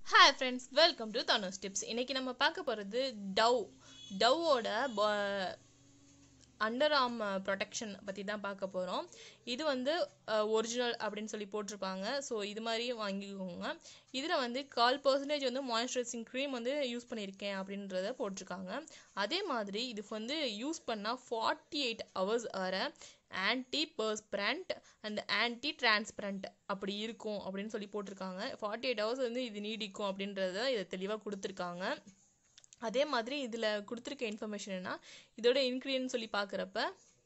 hi friends welcome to Dhanush tips இன்னைக்கு நம்ம பார்க்க போகிறது டவ் டவ்வோட அண்டர் ஆர்ம் ப்ரொடெக்ஷன் பற்றி தான் பார்க்க போகிறோம் இது வந்து ஒரிஜினல் அப்படின்னு சொல்லி போட்டிருப்பாங்க ஸோ இது மாதிரி வாங்கிக்கோங்க இதில் வந்து கால் பர்சன்டேஜ் வந்து மாய்ஸ்சரைசிங் க்ரீம் வந்து யூஸ் பண்ணியிருக்கேன் அப்படின்றத போட்டிருக்காங்க அதே மாதிரி இது வந்து யூஸ் பண்ணால் ஃபார்ட்டி எயிட் ஹவர்ஸ் வர antiperspirant and anti transparent அப்படி இருக்கும் அப்படின்னு சொல்லி போட்டிருக்காங்க ஃபார்ட்டி எயிட் ஹவர்ஸ் வந்து இது நீடிக்கும் அப்படின்றத இதை தெளிவாக கொடுத்துருக்காங்க அதே மாதிரி இதில் கொடுத்துருக்க இன்ஃபர்மேஷன் என்ன இதோட இன்க்ரீடியன்ட் சொல்லி பார்க்குறப்ப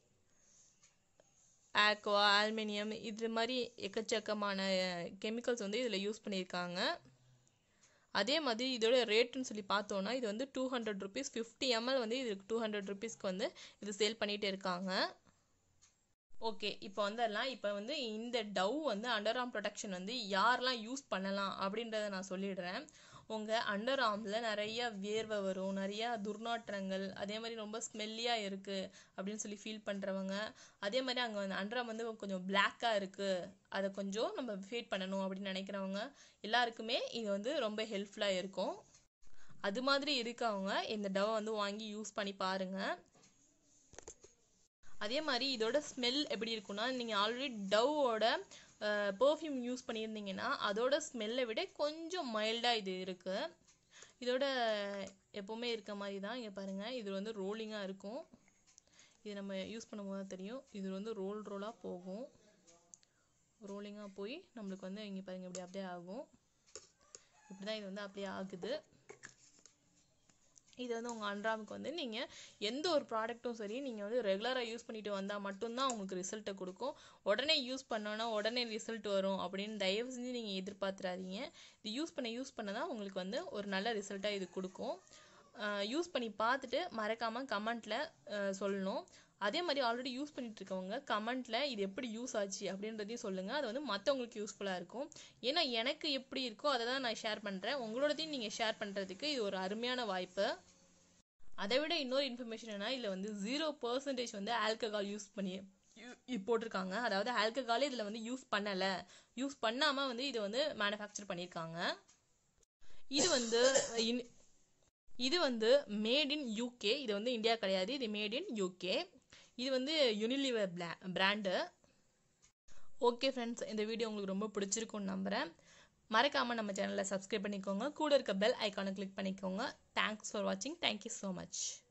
ஆக்வா ஆல்மினியம் இது மாதிரி எக்கச்சக்கமான கெமிக்கல்ஸ் வந்து இதில் யூஸ் பண்ணியிருக்காங்க அதே மாதிரி இதோட ரேட்டுன்னு சொல்லி பார்த்தோன்னா இது வந்து two hundred rupees fifty ml வந்து இது டூ ஹண்ட்ரட் ருபீஸ்க்கு வந்து இது சேல் பண்ணிகிட்டு இருக்காங்க ஓகே இப்போ வந்துடலாம் இப்போ வந்து இந்த டவ் வந்து அண்டர் ஆர்ம் ப்ரொடெக்ஷன் வந்து யாரெல்லாம் யூஸ் பண்ணலாம் அப்படின்றத நான் சொல்லிடுறேன் உங்கள் அண்டர் ஆர்மில் நிறைய வேர்வை வரும் நிறையா துர்நாற்றங்கள் அதே மாதிரி ரொம்ப ஸ்மெல்லியாக இருக்குது அப்படின்னு சொல்லி ஃபீல் பண்ணுறவங்க அதே மாதிரி அங்கே வந்து அண்டர் ஆர்ம் வந்து கொஞ்சம் பிளாக்காக இருக்குது அதை கொஞ்சம் நம்ம ஃபீட் பண்ணணும் அப்படின்னு நினைக்கிறவங்க எல்லாருக்குமே இது வந்து ரொம்ப ஹெல்ப்ஃபுல்லாக இருக்கும் அது மாதிரி இருக்கவங்க இந்த டவ் வந்து வாங்கி யூஸ் பண்ணி பாருங்கள் அதே மாதிரி இதோட ஸ்மெல் எப்படி இருக்குன்னா நீங்கள் ஆல்ரெடி டவ்வோட பர்ஃப்யூம் யூஸ் பண்ணியிருந்தீங்கன்னா அதோட ஸ்மெல்லை விட கொஞ்சம் மைல்டாக இது இருக்குது இதோட எப்போவுமே இருக்க மாதிரி தான் இங்கே பாருங்கள் இது வந்து ரோலிங்காக இருக்கும் இது நம்ம யூஸ் பண்ணும்போது தான் தெரியும் இது வந்து ரோல் ரோலாக போகும் ரோலிங்காக போய் நம்மளுக்கு வந்து இங்கே பாருங்கள் இப்படி அப்படியே ஆகும் இப்படி தான் இது வந்து அப்படியே ஆகுது இது வந்து உங்கள் அன்றாமுக்கு வந்து நீங்கள் எந்த ஒரு ப்ராடக்ட்டும் சரி நீங்கள் வந்து ரெகுலராக யூஸ் பண்ணிட்டு வந்தால் மட்டும்தான் உங்களுக்கு ரிசல்ட்டை கொடுக்கும் உடனே யூஸ் பண்ணோன்னா உடனே ரிசல்ட் வரும் அப்படின்னு தயவு செஞ்சு நீங்கள் எதிர்பார்த்துறாதீங்க இது யூஸ் பண்ண யூஸ் பண்ண தான் உங்களுக்கு வந்து ஒரு நல்ல ரிசல்ட்டாக இது கொடுக்கும் யூஸ் பண்ணி பார்த்துட்டு மறக்காமல் கமெண்ட்டில் சொல்லணும் அதே மாதிரி ஆல்ரெடி யூஸ் பண்ணிட்டு இருக்கவங்க கமெண்ட்டில் இது எப்படி யூஸ் ஆச்சு அப்படின்றதையும் சொல்லுங்கள் அது வந்து மற்றவங்களுக்கு யூஸ்ஃபுல்லாக இருக்கும் ஏன்னா எனக்கு எப்படி இருக்கோ அதை தான் நான் ஷேர் பண்ணுறேன் உங்களோடதையும் நீங்கள் ஷேர் பண்ணுறதுக்கு இது ஒரு அருமையான வாய்ப்பு அதை விட இன்னொரு இன்ஃபர்மேஷன் என்ன இதில் வந்து ஜீரோ பர்சன்டேஜ் வந்து ஆல்கஹால் யூஸ் பண்ணி போட்டிருக்காங்க அதாவது ஆல்கஹாலே இதில் வந்து யூஸ் பண்ணலை யூஸ் பண்ணாமல் வந்து இதை வந்து மேனுஃபேக்சர் பண்ணியிருக்காங்க இது வந்து இது வந்து மேட் இன் யூகே இது வந்து இந்தியா கிடையாது இது மேட் இன் யூகே இது வந்து யூனிலிவர் பிளா பிராண்டு ஓகே ஃப்ரெண்ட்ஸ் இந்த வீடியோ உங்களுக்கு ரொம்ப பிடிச்சிருக்கும்னு நம்புகிறேன் மறக்காமல் நம்ம சேனலை சப்ஸ்கிரைப் பண்ணிக்கோங்க கூட இருக்க பெல் ஐக்கானை கிளிக் பண்ணிக்கோங்க தேங்க்ஸ் ஃபார் வாட்சிங் தேங்க்யூ ஸோ மச்